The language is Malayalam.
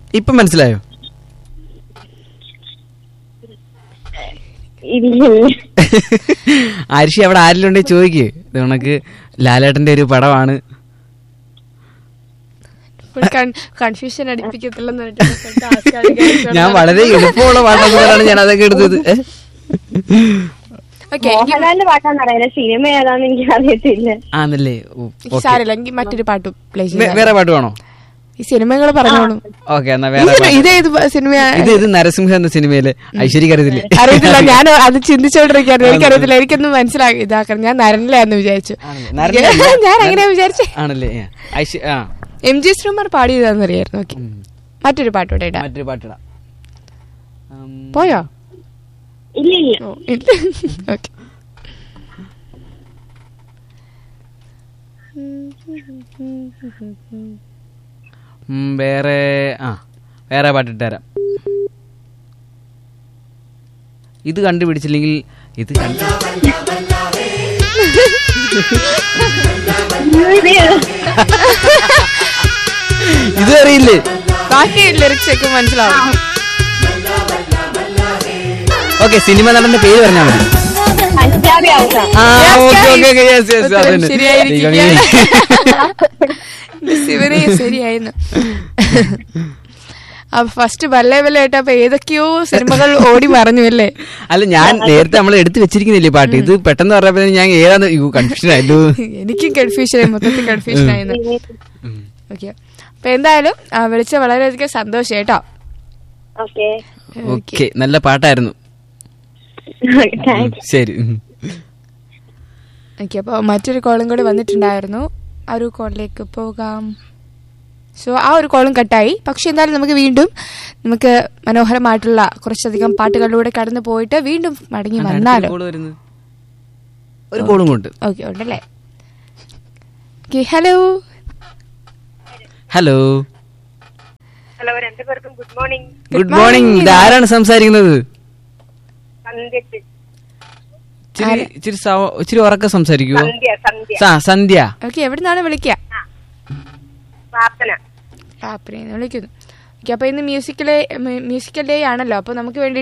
ഇപ്പൊ മനസ്സിലായോ ഇല്ല ആരിഷി അവിടെ ആരെങ്കിലും ഉണ്ടെങ്കിൽ ചോദിക്ക് ഇത് കണക്ക് ലാലേട്ടന്റെ ഒരു പടമാണ് കൺഫ്യൂഷൻ അടിപ്പിക്കത്തില്ലെന്ന് പറഞ്ഞിട്ട് task ആണെങ്കിൽ ഞാൻ വളരെ എളുപ്പമുള്ള പാട്ടാണ് ഞാൻ അതൊക്കെ എടുത്തത് ഏ? ഓക്കെ മോഹൻലാലിന്റെ പാട്ടാന്ന് അറിയില്ല സിനിമ ഏതാന്ന് എനിക്ക് അറിയത്തില്ല ആന്നല്ലേ ഓ, ഓക്കേ. സാരമില്ല എങ്കിൽ മറ്റൊരു പാട്ട് പ്ലേ വേ- ചെയ്യാം വേറെ പാട്ട് വേണോ ഈ സിനിമകൾ പറഞ്ഞോളൂ ഓക്കെ എന്നാ വേറെ പാട്ട്. ഇതേത് സിനിമ ഇത് ഇത് നരസിംഹ എന്ന സിനിമയിലെ ഐശ്വര്യക്ക് അറിയത്തില്ലേ അറിയത്തില്ല ഞാൻ അത് ചിന്തിച്ചോണ്ടിരിക്കായിരുന്നു എനിക്കറിയത്തില്ല എനിക്കൊന്നും മനസ്സിലാക്കി ഇതാക്കണം ഞാൻ നരനിലാന്ന് വിചാരിച്ചു ആണല്ലേ? നരനിലല്ല. ഞാൻ അങ്ങനെയാ വിചാരിച്ചേ ആണല്ലേ ഏ. ഐശ്വ ആ എം ജി ശ്രീമാർ പാടിയതാന്ന് അറിയായിരുന്നു ഓക്കെ മറ്റൊരു പാട്ടോടെ ഇടാം മറ്റൊരു പാട്ടിടാം ഉം, പോയോ ഇല്ല ഇല്ല ഓ ഇല്ല ഓക്കെ ഉം, വേറെ ആ വേറെ പാട്ടിട്ട് തരാം ഇത് കണ്ടുപിടിച്ചില്ലെങ്കിൽ ഇത് കണ്ടു ഇത് അറിയില്ലേ ബാക്കി ലിറിക്സ് ഒക്കെ മനസ്സിലാവും ഓക്കെ സിനിമ നടന്റെ പേര് പറഞ്ഞാൽ മതി പഞ്ചാബി അവസാനം ആ Yes, okay guys. Okay yes yes ഉത്തരം അതന്നെ ശരിയായിരിക്കുകയാണ്. ശിവനെ ശരിയായിരുന്നു അപ്പൊ ഫസ്റ്റ് ബല്ലേ ബല്ലേ കേട്ടപ്പോ ഏതൊക്കെയോ സിനിമകൾ ഓടി മറഞ്ഞു അല്ലേ അല്ല ഞാൻ നേരത്തെ നമ്മൾ എടുത്തു വെച്ചിരിക്കുന്നില്ലേ പാട്ട് ഇത് പെട്ടെന്ന് പറഞ്ഞപ്പോ ഞാൻ ഏതാന്ന് കൺഫ്യൂഷൻ ആയല്ലോ എനിക്കും കൺഫ്യൂഷൻ ആയി മൊത്തത്തിൽ കൺഫ്യൂഷൻ ആയിരുന്നു ഓക്കെ അപ്പൊ എന്തായാലും ആ, വിളിച്ച വളരെയധികം സന്തോഷം കേട്ടോ ഓക്കെ ഓക്കെ നല്ല പാട്ടായിരുന്നു താങ്ക്സ് ശരി ഉം. ഓക്കെ അപ്പോൾ മറ്റൊരു കോളും കൂടി വന്നിട്ടുണ്ടായിരുന്നു ആ ഒരു കോളിലേക്ക് പോകാം സോ ആ ഒരു കോളും കട്ടായി പക്ഷെ എന്തായാലും നമുക്ക് വീണ്ടും നമുക്ക് മനോഹരമായിട്ടുള്ള കുറച്ചധികം പാട്ടുകളിലൂടെ കടന്നു പോയിട്ട് വീണ്ടും മടങ്ങി അതാ, വന്നാലോ അടുത്തൊരു call വരുന്നത്. ഒരു കോളും കൊണ്ട് ഓക്കെ ഉണ്ടല്ലേ ഓക്കെ ഹലോ ഹലോ ഹലോ രണ്ടുപേർക്കും ഗുഡ് മോർണിംഗ് ഗുഡ് മോർണിംഗ് ഇത് ആരാണ് സംസാരിക്കുന്നത് സന്ധ്യ ഇച്ചിരി ഇച്ചിരി സവ- ഇച്ചിരി ഉറക്കെ സംസാരിക്കുവോ സന്ധ്യ സന്ധ്യ സ- സന്ധ്യ ഓക്കെ എവിടെ നിന്നാണ് വിളിക്കുക പ്രാർത്ഥന പാപ്പനെ വിളിക്കുന്നു ഓക്കെ അപ്പോൾ ഇന്ന് മ്യൂസിക്കൽ മ്യൂസിക്കൽ ഡേ ആണല്ലോ അപ്പോൾ നമുക്ക് വേണ്ടി